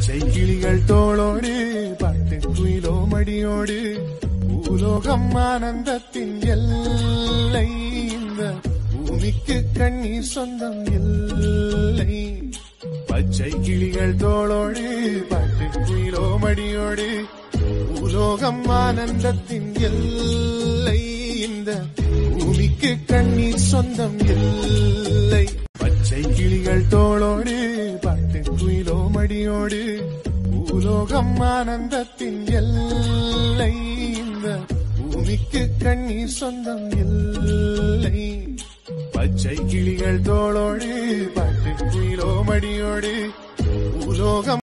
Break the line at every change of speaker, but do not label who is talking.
பச்சை கிளிகள் தோளோடு பட்டு குயிலோ மடியோடு பூலோகம் ஆனந்தத்தின் எல்லை இந்த பூமிக்கு கண்ணீர் சொந்தம் இல்லை பச்சை கிளிகள் தோளோடு பட்டு குயிலோ மடியோடு பூலோகம் ஆனந்தத்தின் எல்லை இந்த பூமிக்கு கண்ணீர் சொந்தம் இல்லை பச்சை கிளிகள் தோளோடு பட்டு குயிலோ மடியோடு பூலோகம் ஆனந்தத்தின் எல்லை இந்த பூமிக்கு கண்ணீர் சொந்தம் இல்லை பச்சை கிளிகள் தோளோடு பட்டு குயிலோ மடியோடு பூலோகம்